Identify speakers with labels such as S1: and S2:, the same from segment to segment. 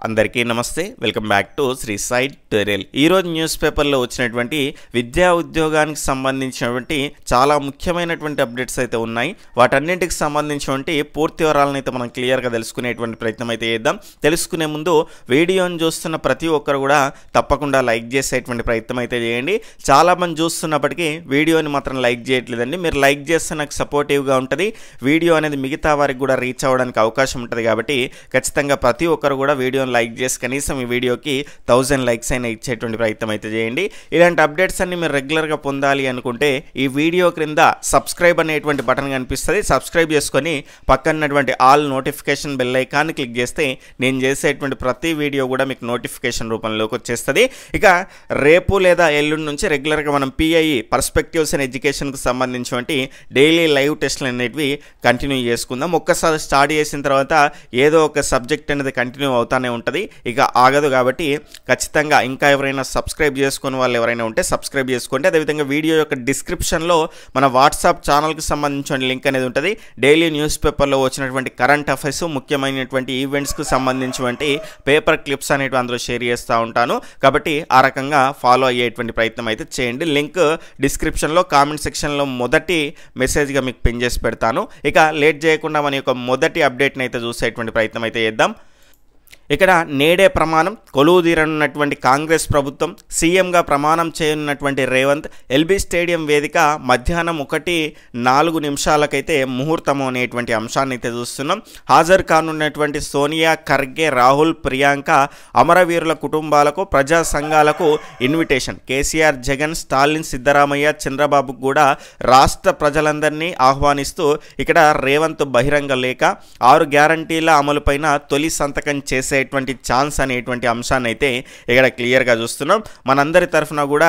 S1: అందరికీ నమస్తే welcome back to Sri side tutorial ఈరోజు న్యూస్ పేపర్లో వచ్చినటువంటి విద్యా ఉద్యోగానికి సంబంధించినటువంటి చాలా ముఖ్యమైనటువంటి అప్డేట్స్ అయితే ఉన్నాయి వాటన్నింటికి సంబంధించినటువంటి పూర్తి వివరాలను అయితే మనం క్లియర్గా తెలుసుకునేటువంటి ప్రయత్నం అయితే చేద్దాం తెలుసుకునే ముందు వీడియోని చూస్తున్న ప్రతి ఒక్కరు కూడా తప్పకుండా లైక్ చేసేటువంటి ప్రయత్నం అయితే చేయండి చాలా మంది చూస్తున్నప్పటికీ వీడియోని మాత్రం లైక్ చేయట్లేదండి మీరు లైక్ చేస్తే నాకు సపోర్టివ్గా ఉంటుంది వీడియో అనేది మిగతా వారికి కూడా రీచ్ అవ్వడానికి అవకాశం ఉంటుంది కాబట్టి ఖచ్చితంగా ప్రతి ఒక్కరు కూడా వీడియోని లైక్ చేసి కనీసం ఈ వీడియోకి థౌజండ్ లైక్స్ అయినా ఇచ్చేటువంటి ప్రయత్నం అయితే చేయండి ఇలాంటి అప్డేట్స్ అన్ని మీరు రెగ్యులర్గా పొందాలి అనుకుంటే ఈ వీడియో క్రింద సబ్స్క్రైబ్ అనేటువంటి బటన్ కనిపిస్తుంది సబ్స్క్రైబ్ చేసుకొని పక్కనటువంటి all notification bell icon click చేస్తే నేను చేసేటువంటి ప్రతి వీడియో కూడా మీకు నోటిఫికేషన్ రూపంలోకి వచ్చేస్తుంది ఇక రేపు లేదా ఎల్లుండి నుంచి రెగ్యులర్గా మనం పిఐఈ పర్స్పెక్టివ్స్ అండ్ ఎడ్యుకేషన్కి సంబంధించినటువంటి డైలీ లైవ్ టెస్ట్లు అనేటివి కంటిన్యూ చేసుకుందాం ఒక్కసారి స్టార్ట్ చేసిన తర్వాత ఏదో ఒక సబ్జెక్ట్ అనేది కంటిన్యూ అవుతానే ఉంటుంది ఇక ఆగదు కాబట్టి ఖచ్చితంగా ఇంకా ఎవరైనా సబ్స్క్రైబ్ చేసుకుని వాళ్ళు ఎవరైనా ఉంటే సబ్స్క్రైబ్ చేసుకోండి అదేవిధంగా వీడియో యొక్క డిస్క్రిప్షన్లో మన వాట్సాప్ ఛానల్కి సంబంధించిన లింక్ అనేది ఉంటుంది డైలీ న్యూస్ పేపర్లో వచ్చినటువంటి కరెంట్ అఫైర్స్ ముఖ్యమైనటువంటి ఈవెంట్స్కి సంబంధించినటువంటి పేపర్ క్లిప్స్ అనేవి అందులో షేర్ చేస్తూ ఉంటాను కాబట్టి ఆ రకంగా ఫాలో అయ్యేటువంటి ప్రయత్నం అయితే చేయండి లింక్ డిస్క్రిప్షన్లో కామెంట్ సెక్షన్లో మొదటి మెసేజ్గా మీకు పిన్ చేసి పెడతాను ఇక లేట్ చేయకుండా మన యొక్క మొదటి అప్డేట్ని అయితే చూసేటువంటి ప్రయత్నం అయితే చేద్దాం ఇక్కడ నేడే ప్రమాణం కొలువు తీరనున్నటువంటి కాంగ్రెస్ ప్రభుత్వం సీఎంగా ప్రమాణం చేయనున్నటువంటి రేవంత్ ఎల్బీ స్టేడియం వేదిక మధ్యాహ్నం ఒకటి నాలుగు నిమిషాలకైతే ముహూర్తం అనేటువంటి అంశాన్ని అయితే చూస్తున్నాం హాజరు కానున్నటువంటి సోనియా ఖర్గే రాహుల్ ప్రియాంక అమరవీరుల కుటుంబాలకు ప్రజా సంఘాలకు ఇన్విటేషన్ కేసీఆర్ జగన్ స్టాలిన్ సిద్ధరామయ్య చంద్రబాబుకు కూడా రాష్ట్ర ప్రజలందరినీ ఆహ్వానిస్తూ ఇక్కడ రేవంత్ బహిరంగ లేఖ ఆరు గ్యారంటీల అమలుపైన తొలి సంతకం చేసే చేసేటువంటి ఛాన్స్ అనేటువంటి అంశాన్ని అయితే ఇక్కడ క్లియర్గా చూస్తున్నాం మనందరి తరఫున కూడా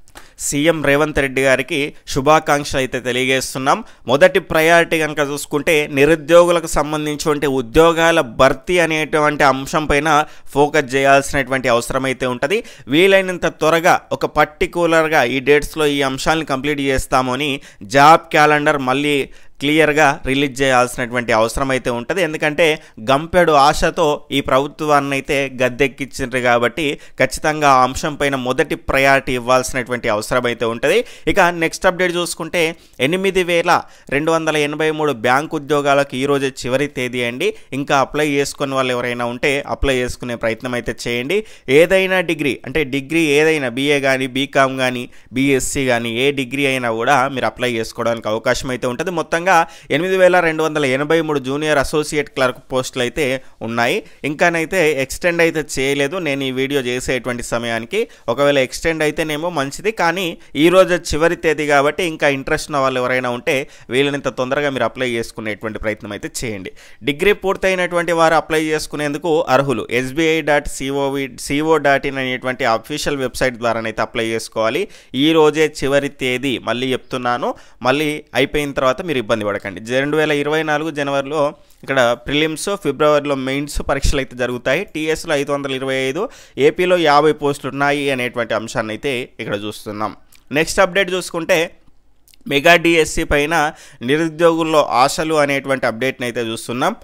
S1: సీఎం రేవంత్ రెడ్డి గారికి శుభాకాంక్షలు అయితే తెలియజేస్తున్నాం మొదటి ప్రయారిటీ కనుక చూసుకుంటే నిరుద్యోగులకు సంబంధించినటువంటి ఉద్యోగాల భర్తీ అనేటువంటి అంశం పైన ఫోకస్ చేయాల్సినటువంటి అవసరం అయితే ఉంటుంది వీలైనంత త్వరగా ఒక పర్టికులర్గా ఈ డేట్స్లో ఈ అంశాలను కంప్లీట్ చేస్తామని జాబ్ క్యాలెండర్ మళ్ళీ క్లియర్గా రిలీజ్ చేయాల్సినటువంటి అవసరం అయితే ఉంటుంది ఎందుకంటే గంపెడు ఆశతో ఈ ప్రభుత్వాన్ని అయితే గద్దెక్కించారు కాబట్టి ఖచ్చితంగా ఆ అంశం పైన మొదటి ప్రయారిటీ ఇవ్వాల్సినటువంటి అవసరం అయితే ఉంటుంది ఇక నెక్స్ట్ అప్డేట్ చూసుకుంటే ఎనిమిది వేల రెండు వందల ఎనభై మూడు బ్యాంక్ ఉద్యోగాలకు ఈరోజు చివరి తేదీ అండి ఇంకా అప్లై చేసుకునే వాళ్ళు ఎవరైనా ఉంటే అప్లై చేసుకునే ప్రయత్నం అయితే చేయండి ఏదైనా డిగ్రీ అంటే డిగ్రీ ఏదైనా బీఏ కానీ బీకామ్ కానీ బీఎస్సీ కానీ ఏ డిగ్రీ అయినా కూడా మీరు అప్లై చేసుకోవడానికి అవకాశం అయితే ఉంటుంది మొత్తంగా ఎనిమిది వేల రెండు వందల ఎనభై మూడు జూనియర్ అసోసియేట్ క్లర్క్ పోస్టులు అయితే ఉన్నాయి ఇంకానైతే ఎక్స్టెండ్ అయితే చేయలేదు నేను ఈ వీడియో చేసేటువంటి సమయానికి ఒకవేళ ఎక్స్టెండ్ అయితేనేమో మంచిది కానీ ఈ రోజు చివరి తేదీ కాబట్టి ఇంకా ఇంట్రెస్ట్ ఉన్న వాళ్ళు ఎవరైనా ఉంటే వీళ్ళనింత తొందరగా మీరు అప్లై చేసుకునేటువంటి ప్రయత్నం అయితే చేయండి డిగ్రీ పూర్తయినటువంటి వారు అప్లై చేసుకునేందుకు అర్హులు ఎస్బీఐ డాట్ సిఓవి సిఓ డాట్ ఇన్ అనేటువంటి అఫీషియల్ వెబ్సైట్ ద్వారానైతే అప్లై చేసుకోవాలి ఈ రోజే చివరి తేదీ మళ్ళీ చెప్తున్నాను మళ్ళీ అయిపోయిన తర్వాత మీరు ఇబ్బంది పడకండి రెండు వేల ఇరవై నాలుగు జనవరిలో ఇక్కడ ప్రిలిమ్స్ ఫిబ్రవరిలో మెయిన్స్ పరీక్షలు అయితే జరుగుతాయి టీఎస్లో ఐదు వందల ఇరవై ఐదు ఏపీలో యాభై పోస్టులు ఉన్నాయి అనేటువంటి అంశాన్ని అయితే ఇక్కడ చూస్తున్నాం నెక్స్ట్ అప్డేట్ చూసుకుంటే మెగా డిఎస్సి పైన నిరుద్యోగుల్లో ఆశలు అనేటువంటి అప్డేట్ని అయితే చూస్తున్నాం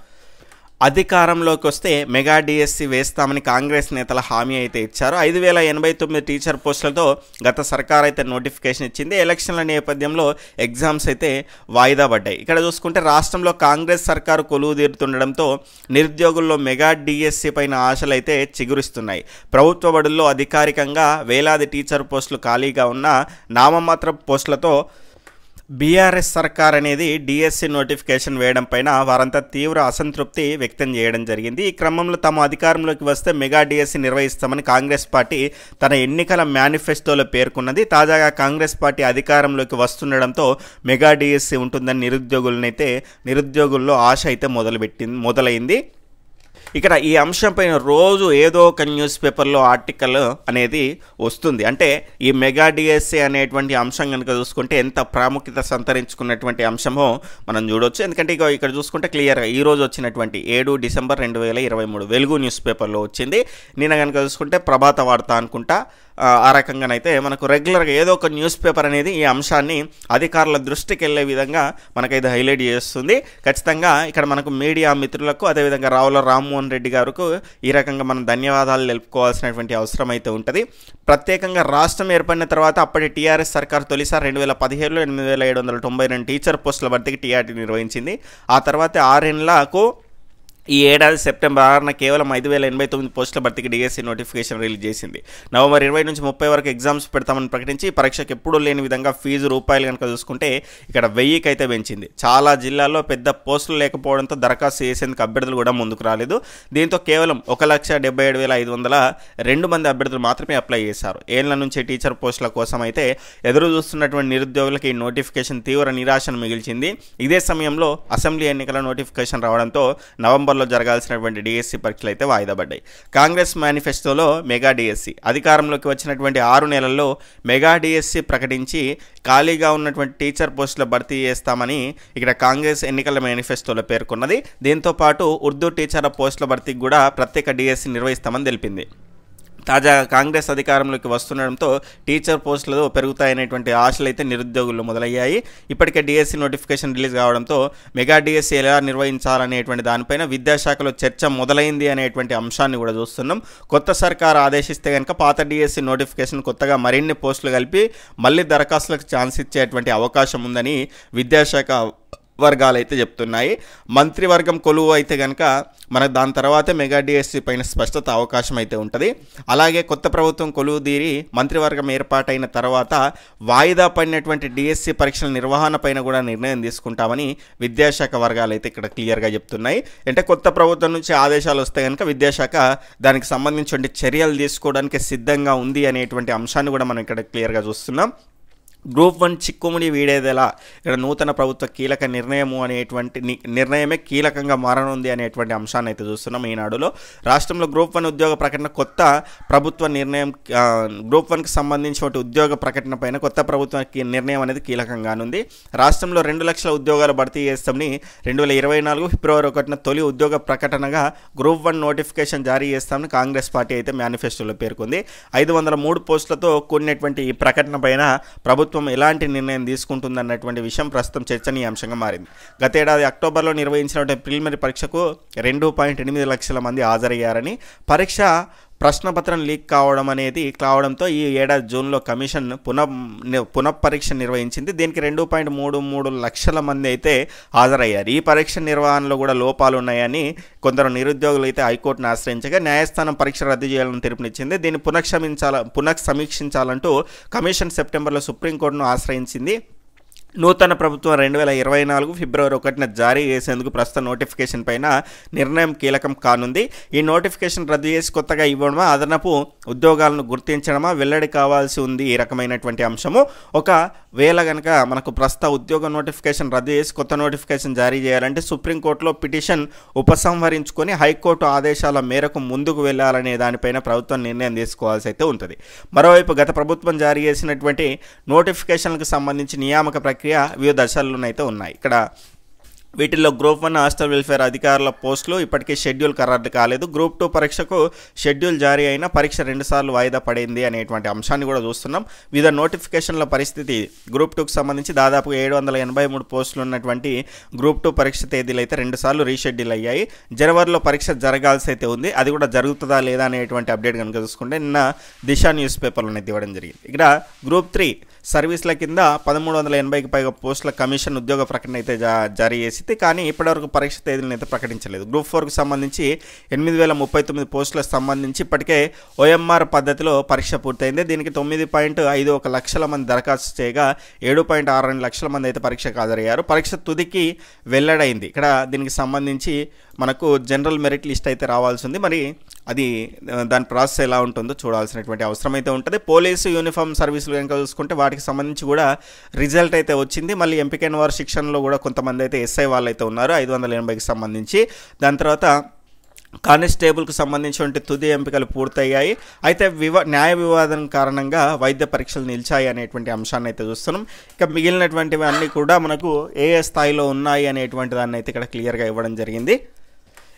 S1: అధికారంలోకి వస్తే మెగా డిఎస్సి వేస్తామని కాంగ్రెస్ నేతల హామీ అయితే ఇచ్చారు ఐదు వేల ఎనభై తొమ్మిది టీచర్ పోస్టులతో గత సర్కార్ అయితే నోటిఫికేషన్ ఇచ్చింది ఎలక్షన్ల నేపథ్యంలో ఎగ్జామ్స్ అయితే వాయిదా పడ్డాయి ఇక్కడ చూసుకుంటే రాష్ట్రంలో కాంగ్రెస్ సర్కారు కొలువు తీరుతుండడంతో నిరుద్యోగుల్లో మెగా డిఎస్సి పైన ఆశలు అయితే చిగురిస్తున్నాయి ప్రభుత్వ బడుల్లో అధికారికంగా వేలాది టీచర్ పోస్టులు ఖాళీగా ఉన్న నామమాత్ర పోస్టులతో బీఆర్ఎస్ సర్కార్ అనేది డిఎస్సి నోటిఫికేషన్ వేయడం పైన వారంతా తీవ్ర అసంతృప్తి వ్యక్తం చేయడం జరిగింది ఈ క్రమంలో తమ అధికారంలోకి వస్తే మెగా డిఎస్సి నిర్వహిస్తామని కాంగ్రెస్ పార్టీ తన ఎన్నికల మేనిఫెస్టోలో పేర్కొన్నది తాజాగా కాంగ్రెస్ పార్టీ అధికారంలోకి వస్తుండడంతో మెగా డిఎస్సి ఉంటుందని నిరుద్యోగులనైతే నిరుద్యోగుల్లో ఆశ అయితే మొదలుపెట్టింది మొదలైంది ఇక్కడ ఈ అంశంపైన రోజు ఏదో ఒక న్యూస్ పేపర్లో ఆర్టికల్ అనేది వస్తుంది అంటే ఈ మెగా డిఎస్ఏ అనేటువంటి అంశం కనుక చూసుకుంటే ఎంత ప్రాముఖ్యత సంతరించుకున్నటువంటి అంశమో మనం చూడొచ్చు ఎందుకంటే ఇక ఇక్కడ చూసుకుంటే క్లియర్గా ఈ రోజు వచ్చినటువంటి ఏడు డిసెంబర్ రెండు వేల ఇరవై మూడు వెలుగు న్యూస్ పేపర్లో వచ్చింది నిన్న కనుక చూసుకుంటే ప్రభాత వార్త అనుకుంటా ఆ, ఆ రకంగానైతే మనకు రెగ్యులర్గా ఏదో ఒక న్యూస్ పేపర్ అనేది ఈ అంశాన్ని అధికారుల దృష్టికి వెళ్ళే విధంగా మనకైతే హైలైట్ చేస్తుంది ఖచ్చితంగా ఇక్కడ మనకు మీడియా మిత్రులకు అదేవిధంగా రావుల రామ్మోహన్ రెడ్డి గారికి ఈ రకంగా మనం ధన్యవాదాలు తెలుపుకోవాల్సినటువంటి అవసరం అయితే ఉంటుంది ప్రత్యేకంగా రాష్ట్రం ఏర్పడిన తర్వాత అప్పటి టీఆర్ఎస్ సర్కార్ తొలిసారి రెండు వేల పదిహేడులో ఎనిమిది వేల ఏడు వందల తొంభై రెండు టీచర్ పోస్టుల భర్తీకి టీఆర్టీ నిర్వహించింది ఆ తర్వాత ఆరేళ్లకు ఈ ఏడాది సెప్టెంబర్ ఆరున కేవలం ఐదు వేల ఎనభై తొమ్మిది పోస్టుల భర్తీకి డిఎస్సి నోటిఫికేషన్ రిలీజ్ చేసింది నవంబర్ ఇరవై నుంచి ముప్పై వరకు ఎగ్జామ్స్ పెడతామని ప్రకటించి ఈ పరీక్షకు ఎప్పుడూ లేని విధంగా ఫీజు రూపాయలు కనుక చూసుకుంటే ఇక్కడ వెయ్యికి అయితే పెంచింది చాలా జిల్లాల్లో పెద్ద పోస్టులు లేకపోవడంతో దరఖాస్తు చేసేందుకు అభ్యర్థులు కూడా ముందుకు రాలేదు దీంతో కేవలం ఒక లక్ష డెబ్బై ఏడు వేల ఐదు వందల రెండు మంది అభ్యర్థులు మాత్రమే అప్లై చేశారు ఏళ్ల నుంచి టీచర్ పోస్టుల కోసం అయితే ఎదురు చూస్తున్నటువంటి నిరుద్యోగులకు ఈ నోటిఫికేషన్ తీవ్ర నిరాశను మిగిల్చింది ఇదే సమయంలో అసెంబ్లీ ఎన్నికల నోటిఫికేషన్ రావడంతో నవంబర్లో జరగాల్సినటువంటి డిఎస్సి పరీక్షలు అయితే వాయిదా పడ్డాయి కాంగ్రెస్ మేనిఫెస్టోలో మెగా డిఎస్సి అధికారంలోకి వచ్చినటువంటి ఆరు నెలల్లో మెగా డిఎస్సి ప్రకటించి ఖాళీగా ఉన్నటువంటి టీచర్ పోస్టుల భర్తీ చేస్తామని ఇక్కడ కాంగ్రెస్ ఎన్నికల మేనిఫెస్టోలో పేర్కొన్నది దీంతో పాటు ఉర్దూ టీచర్ల పోస్టుల భర్తీకి కూడా ప్రత్యేక డిఎస్సి నిర్వహిస్తామని తెలిపింది తాజాగా కాంగ్రెస్ అధికారంలోకి వస్తుండడంతో టీచర్ పోస్టులు పెరుగుతాయనేటువంటి ఆశలు అయితే నిరుద్యోగులు మొదలయ్యాయి ఇప్పటికే డిఎస్సి నోటిఫికేషన్ రిలీజ్ కావడంతో మెగా డిఎస్సి ఎలా నిర్వహించాలనేటువంటి దానిపైన విద్యాశాఖలో చర్చ మొదలైంది అనేటువంటి అంశాన్ని కూడా చూస్తున్నాం కొత్త సర్కారు ఆదేశిస్తే కనుక పాత డిఎస్సి నోటిఫికేషన్ కొత్తగా మరిన్ని పోస్టులు కలిపి మళ్ళీ దరఖాస్తులకు ఛాన్స్ ఇచ్చేటువంటి అవకాశం ఉందని విద్యాశాఖ వర్గాలు అయితే చెప్తున్నాయి మంత్రివర్గం కొలువు అయితే కనుక మనకు దాని తర్వాతే మెగా డిఎస్సి పైన స్పష్టత అవకాశం అయితే ఉంటుంది అలాగే కొత్త ప్రభుత్వం కొలువు తీరి మంత్రివర్గం ఏర్పాటైన తర్వాత వాయిదా పడినటువంటి డిఎస్సి పరీక్షల నిర్వహణ పైన కూడా నిర్ణయం తీసుకుంటామని విద్యాశాఖ వర్గాలు అయితే ఇక్కడ క్లియర్గా చెప్తున్నాయి అంటే కొత్త ప్రభుత్వం నుంచి ఆదేశాలు వస్తే కనుక విద్యాశాఖ దానికి సంబంధించిన చర్యలు తీసుకోవడానికి సిద్ధంగా ఉంది అనేటువంటి అంశాన్ని కూడా మనం ఇక్కడ క్లియర్గా చూస్తున్నాం గ్రూప్ వన్ చిక్కుముడి వీడేదెలా ఇక్కడ నూతన ప్రభుత్వ కీలక నిర్ణయము అనేటువంటి ని- నిర్ణయమే కీలకంగా మారనుంది అనేటువంటి అంశాన్ని అయితే చూస్తున్నాం ఈనాడులో రాష్ట్రంలో గ్రూప్ వన్ ఉద్యోగ ప్రకటన కొత్త ప్రభుత్వ నిర్ణయం ఆ, గ్రూప్ వన్కి సంబంధించిన ఉద్యోగ ప్రకటన పైన కొత్త ప్రభుత్వ కీ- నిర్ణయం అనేది కీలకంగానుంది రాష్ట్రంలో రెండు లక్షల ఉద్యోగాలు భర్తీ చేస్తామని రెండు వేల ఇరవై నాలుగు ఫిబ్రవరి ఒకటిన తొలి ఉద్యోగ ప్రకటనగా గ్రూప్ వన్ నోటిఫికేషన్ జారీ చేస్తామని కాంగ్రెస్ పార్టీ అయితే మేనిఫెస్టోలో పేర్కొంది ఐదు వందల మూడు పోస్టులతో కూడినటువంటి ఈ ప్రకటన పైన ప్రభుత్వం ఎలాంటి నిర్ణయం తీసుకుంటుందన్నటువంటి విషయం ప్రస్తుతం చర్చనీయాంశంగా మారింది గతేడాది అక్టోబర్లో నిర్వహించినటువంటి ప్రిలిమినరీ పరీక్షకు రెండు పాయింట్ ఎనిమిది లక్షల మంది హాజరయ్యారని పరీక్ష ప్రశ్నపత్రం లీక్ కావడం అనేది కావడంతో ఈ ఏడాది జూన్లో కమిషన్ పునః పునఃపరీక్ష నిర్వహించింది దీనికి రెండు పాయింట్ మూడు మూడు లక్షల మంది అయితే హాజరయ్యారు ఈ పరీక్ష నిర్వహణలో కూడా లోపాలు ఉన్నాయని కొందరు నిరుద్యోగులు అయితే హైకోర్టును ఆశ్రయించగా న్యాయస్థానం పరీక్ష రద్దు చేయాలని తీర్పునిచ్చింది దీన్ని పునఃక్షమించాల పునః సమీక్షించాలంటూ కమిషన్ సెప్టెంబర్లో సుప్రీంకోర్టును ఆశ్రయించింది నూతన ప్రభుత్వం రెండు వేల ఇరవై నాలుగు ఫిబ్రవరి ఒకటిన జారీ చేసేందుకు ప్రస్తుత నోటిఫికేషన్ పైన నిర్ణయం కీలకం కానుంది ఈ నోటిఫికేషన్ రద్దు చేసి కొత్తగా ఇవ్వడమా అదనపు ఉద్యోగాలను గుర్తించడమా వెల్లడి కావాల్సి ఉంది ఈ రకమైనటువంటి అంశము ఒక వేళ గనక మనకు ప్రస్తుత ఉద్యోగ నోటిఫికేషన్ రద్దు చేసి కొత్త నోటిఫికేషన్ జారీ చేయాలంటే సుప్రీంకోర్టులో పిటిషన్ ఉపసంహరించుకొని హైకోర్టు ఆదేశాల మేరకు ముందుకు వెళ్ళాలనే దానిపైన ప్రభుత్వం నిర్ణయం తీసుకోవాల్సి అయితే ఉంటుంది మరోవైపు గత ప్రభుత్వం జారీ చేసినటువంటి నోటిఫికేషన్లకు సంబంధించి నియామక ప్రక్రియ వివిధ దశల్లోనైతే ఉన్నాయి ఇక్కడ వీటిల్లో గ్రూప్ వన్ హాస్టల్ వెల్ఫేర్ అధికారుల పోస్టులు ఇప్పటికే షెడ్యూల్ ఖరారు కాలేదు గ్రూప్ టూ పరీక్షకు షెడ్యూల్ జారీ అయినా పరీక్ష రెండుసార్లు వాయిదా పడింది అనేటువంటి అంశాన్ని కూడా చూస్తున్నాం వివిధ నోటిఫికేషన్ల పరిస్థితి గ్రూప్ టూకి సంబంధించి దాదాపు ఏడు వందల ఎనభై మూడు పోస్టులు ఉన్నటువంటి గ్రూప్ టూ పరీక్ష తేదీలు అయితే రెండుసార్లు రీషెడ్యూల్ అయ్యాయి జనవరిలో పరీక్ష జరగాల్సి అయితే ఉంది అది కూడా జరుగుతుందా లేదా అనేటువంటి అప్డేట్ కనుక చూసుకుంటే నిన్న దిశ న్యూస్ పేపర్లో అయితే ఇవ్వడం జరిగింది ఇక్కడ గ్రూప్ త్రీ సర్వీస్ల కింద పదమూడు వందల ఎనభైకి పైగా పోస్టుల కమిషన్ ఉద్యోగ ప్రకటన అయితే జా జారీ చేసింది కానీ ఇప్పటివరకు పరీక్ష తేదీలను అయితే ప్రకటించలేదు గ్రూప్ ఫోర్కి సంబంధించి ఎనిమిది వేల ముప్పై తొమ్మిది పోస్టులకు సంబంధించి ఇప్పటికే ఓఎంఆర్ పద్ధతిలో పరీక్ష పూర్తయింది దీనికి తొమ్మిది పాయింట్ ఐదు ఒక లక్షల మంది దరఖాస్తు చేయగా ఏడు పాయింట్ ఆరు రెండు లక్షల మంది అయితే పరీక్షకు హాజరయ్యారు పరీక్ష తుదికి వెల్లడైంది ఇక్కడ దీనికి సంబంధించి మనకు జనరల్ మెరిట్ లిస్ట్ అయితే రావాల్సి ఉంది మరి అది ఆ, దాని ప్రాసెస్ ఎలా ఉంటుందో చూడాల్సినటువంటి అవసరం అయితే ఉంటుంది పోలీసు యూనిఫామ్ సర్వీసులు కనుక చూసుకుంటే వాటికి సంబంధించి కూడా రిజల్ట్ అయితే వచ్చింది మళ్ళీ ఎంపికైన వారి శిక్షణలో కూడా కొంతమంది అయితే ఎస్ఐ వాళ్ళు అయితే ఉన్నారు ఐదు వందల ఎనభైకి సంబంధించి దాని తర్వాత కానిస్టేబుల్కి సంబంధించినటువంటి తుది ఎంపికలు పూర్తయ్యాయి అయితే వివా న్యాయ వివాదం కారణంగా వైద్య పరీక్షలు నిలిచాయి అనేటువంటి అంశాన్ని అయితే చూస్తున్నాం ఇక మిగిలినటువంటివి అన్నీ కూడా మనకు ఏ ఏ స్థాయిలో ఉన్నాయి అనేటువంటి దాన్ని అయితే ఇక్కడ క్లియర్గా ఇవ్వడం జరిగింది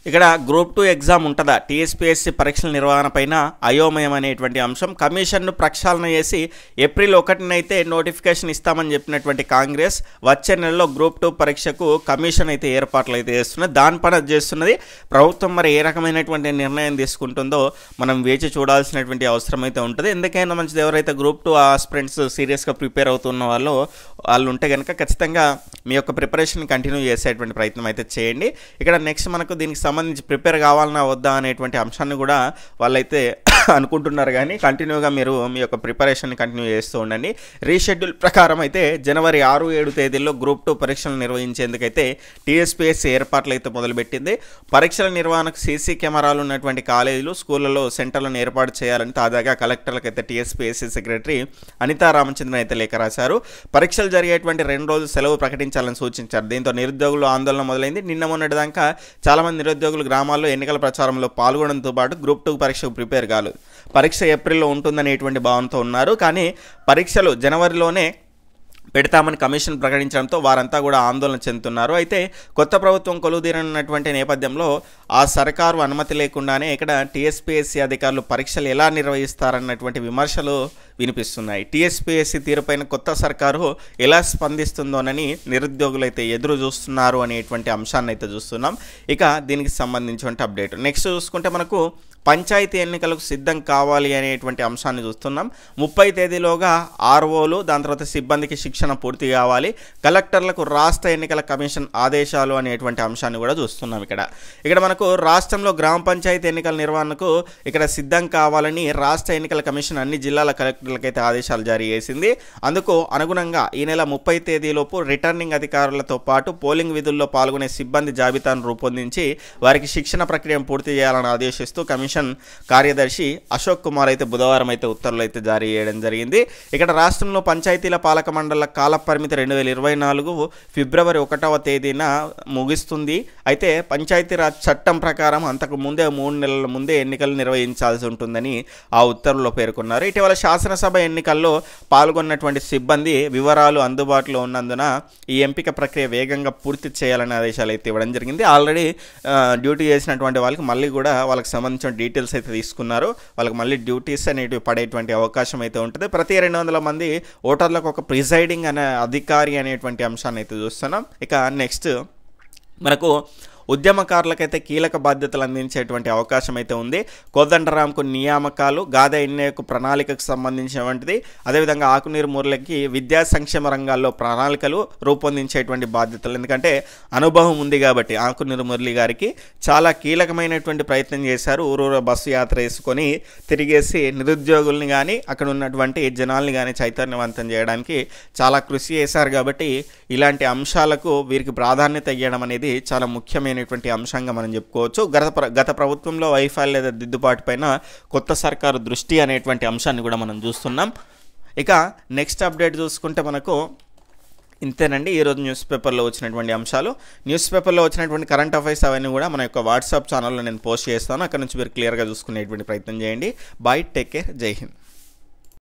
S1: ఇక్కడ గ్రూప్ టూ ఎగ్జామ్ ఉంటుందా టీఎస్పీఎస్సీ పరీక్షల నిర్వహణ పైన అయోమయం అనేటువంటి అంశం కమిషన్ను ప్రక్షాళన చేసి ఏప్రిల్ ఒకటినైతే నోటిఫికేషన్ ఇస్తామని చెప్పినటువంటి కాంగ్రెస్ వచ్చే నెలలో గ్రూప్ టూ పరీక్షకు కమిషన్ అయితే ఏర్పాట్లు అయితే చేస్తున్నది దాని పని అది చేస్తున్నది ప్రభుత్వం మరి ఏ రకమైనటువంటి నిర్ణయం తీసుకుంటుందో మనం వేచి చూడాల్సినటువంటి అవసరం అయితే ఉంటుంది ఎందుకైనా మంచిది ఎవరైతే గ్రూప్ టూ ఆస్పిరెంట్స్ సీరియస్గా ప్రిపేర్ అవుతున్న వాళ్ళు వాళ్ళు ఉంటే కనుక ఖచ్చితంగా మీ యొక్క ప్రిపరేషన్ కంటిన్యూ చేసేటువంటి ప్రయత్నం అయితే చేయండి ఇక్కడ నెక్స్ట్ మనకు దీనికి సంబంధించి ప్రిపేర్ కావాలన్నా వద్దా అనేటువంటి అంశాన్ని కూడా వాళ్ళైతే అనుకుంటున్నారు కానీ కంటిన్యూగా మీరు మీ యొక్క ప్రిపరేషన్ కంటిన్యూ చేస్తూ ఉండండి రీషెడ్యూల్ ప్రకారం అయితే జనవరి ఆరు ఏడు తేదీల్లో గ్రూప్ టూ పరీక్షలు నిర్వహించేందుకైతే టీఎస్పీఎస్సీ ఏర్పాట్లు అయితే మొదలుపెట్టింది పరీక్షల నిర్వహణకు సీసీ కెమెరాలు ఉన్నటువంటి కాలేజీలు స్కూళ్ళలో సెంటర్లను ఏర్పాటు చేయాలని తాజాగా కలెక్టర్లకు అయితే టీఎస్పీఎస్సీ సెక్రటరీ అనితా రామచంద్రన్ అయితే లేఖ రాశారు పరీక్షలు జరిగేటువంటి రెండు రోజులు సెలవు ప్రకటించాలని సూచించారు దీంతో నిరుద్యోగులు ఆందోళన మొదలైంది నిన్న మొన్నటి దాకా చాలామంది నిరుద్యోగులు గ్రామాల్లో ఎన్నికల ప్రచారంలో పాల్గొనడంతో పాటు గ్రూప్ టూ పరీక్షకు ప్రిపేర్ కాలేదు పరీక్ష ఏప్రిల్లో ఉంటుందనేటువంటి భావనతో ఉన్నారు కానీ పరీక్షలు జనవరిలోనే పెడతామని కమిషన్ ప్రకటించడంతో వారంతా కూడా ఆందోళన చెందుతున్నారు అయితే కొత్త ప్రభుత్వం కొలువుదీరనున్నటువంటి నేపథ్యంలో ఆ సర్కారు అనుమతి లేకుండానే ఇక్కడ టీఎస్పీఎస్సీ అధికారులు పరీక్షలు ఎలా నిర్వహిస్తారన్నటువంటి విమర్శలు వినిపిస్తున్నాయి టీఎస్పీఎస్సీ తీరుపైన కొత్త సర్కారు ఎలా స్పందిస్తుందోనని నిరుద్యోగులు అయితే ఎదురు చూస్తున్నారు అనేటువంటి అంశాన్ని అయితే చూస్తున్నాం ఇక దీనికి సంబంధించినటువంటి అప్డేట్ నెక్స్ట్ చూసుకుంటే మనకు పంచాయతీ ఎన్నికలకు సిద్ధం కావాలి అనేటువంటి అంశాన్ని చూస్తున్నాం ముప్పై తేదీలోగా ఆర్ఓలు దాని తర్వాత సిబ్బందికి శిక్షణ పూర్తి కావాలి కలెక్టర్లకు రాష్ట్ర ఎన్నికల కమిషన్ ఆదేశాలు అనేటువంటి అంశాన్ని కూడా చూస్తున్నాం ఇక్కడ ఇక్కడ మనకు రాష్ట్రంలో గ్రామ పంచాయతీ ఎన్నికల నిర్వహణకు ఇక్కడ సిద్ధం కావాలని రాష్ట్ర ఎన్నికల కమిషన్ అన్ని జిల్లాల కలెక్టర్లకైతే ఆదేశాలు జారీ చేసింది అందుకు అనుగుణంగా ఈ నెల ముప్పై తేదీలోపు రిటర్నింగ్ అధికారులతో పాటు పోలింగ్ విధుల్లో పాల్గొనే సిబ్బంది జాబితాను రూపొందించి వారికి శిక్షణ ప్రక్రియను పూర్తి చేయాలని ఆదేశిస్తూ కమిషన్ కార్యదర్శి అశోక్ కుమార్ అయితే బుధవారం అయితే ఉత్తర్వులు అయితే జారీ చేయడం జరిగింది ఇక్కడ రాష్ట్రంలో పంచాయతీల పాలక మండల కాల పరిమితి రెండు వేల ఇరవై నాలుగు ఫిబ్రవరి ఒకటవ తేదీన ముగిస్తుంది అయితే పంచాయతీరాజ్ చట్టం ప్రకారం అంతకు ముందే మూడు నెలల ముందే ఎన్నికలు నిర్వహించాల్సి ఉంటుందని ఆ ఉత్తర్వులో పేర్కొన్నారు ఇటీవల శాసనసభ ఎన్నికల్లో పాల్గొన్నటువంటి సిబ్బంది వివరాలు అందుబాటులో ఉన్నందున ఈ ఎంపిక ప్రక్రియ వేగంగా పూర్తి చేయాలని ఆదేశాలు అయితే ఇవ్వడం జరిగింది ఆల్రెడీ ఆ, డ్యూటీ చేసినటువంటి వాళ్ళకి మళ్ళీ కూడా వాళ్ళకి సంబంధించిన డీటెయిల్స్ అయితే తీసుకున్నారు వాళ్ళకి మళ్ళీ డ్యూటీస్ అనేటివి పడేటువంటి అవకాశం అయితే ఉంటుంది ప్రతి రెండు వందల మంది ఓటర్లకు ఒక ప్రిసైడింగ్ అనే అధికారి అనేటువంటి అంశాన్ని అయితే చూస్తున్నాం ఇక నెక్స్ట్ మనకు ఉద్యమకారులకైతే కీలక బాధ్యతలు అందించేటువంటి అవకాశం అయితే ఉంది కోదండరాంకు నియామకాలు గాథ ఎన్నేకు ప్రణాళికకు సంబంధించినటువంటిది అదేవిధంగా ఆకునీరు మురళికి విద్యా సంక్షేమ రంగాల్లో ప్రణాళికలు రూపొందించేటువంటి బాధ్యతలు ఎందుకంటే అనుభవం ఉంది కాబట్టి ఆకునీరు మురళి గారికి చాలా కీలకమైనటువంటి ప్రయత్నం చేశారు ఊరూర బస్సు యాత్ర వేసుకొని తిరిగేసి నిరుద్యోగుల్ని కానీ అక్కడ ఉన్నటువంటి జనాల్ని కానీ చైతన్యవంతం చేయడానికి చాలా కృషి చేశారు కాబట్టి ఇలాంటి అంశాలకు వీరికి ప్రాధాన్యత ఇవ్వడం అనేది చాలా ముఖ్యమైనటువంటి అంశంగా మనం చెప్పుకోవచ్చు గత ప్ర గత ప్రభుత్వంలో వైఫల్య లేదా దిద్దుబాటు పైన కొత్త సర్కారు దృష్టి అనేటువంటి అంశాన్ని కూడా మనం చూస్తున్నాం ఇక నెక్స్ట్ అప్డేట్ చూసుకుంటే మనకు ఇంతేనండి ఈరోజు న్యూస్ పేపర్లో వచ్చినటువంటి అంశాలు న్యూస్ పేపర్లో వచ్చినటువంటి కరెంట్ అఫైర్స్ అవన్నీ కూడా మన యొక్క వాట్సాప్ ఛానల్లో నేను పోస్ట్ చేస్తాను అక్కడ నుంచి మీరు క్లియర్గా చూసుకునేటువంటి ప్రయత్నం చేయండి బాయ్ టేక్ కేర్ జై హింద్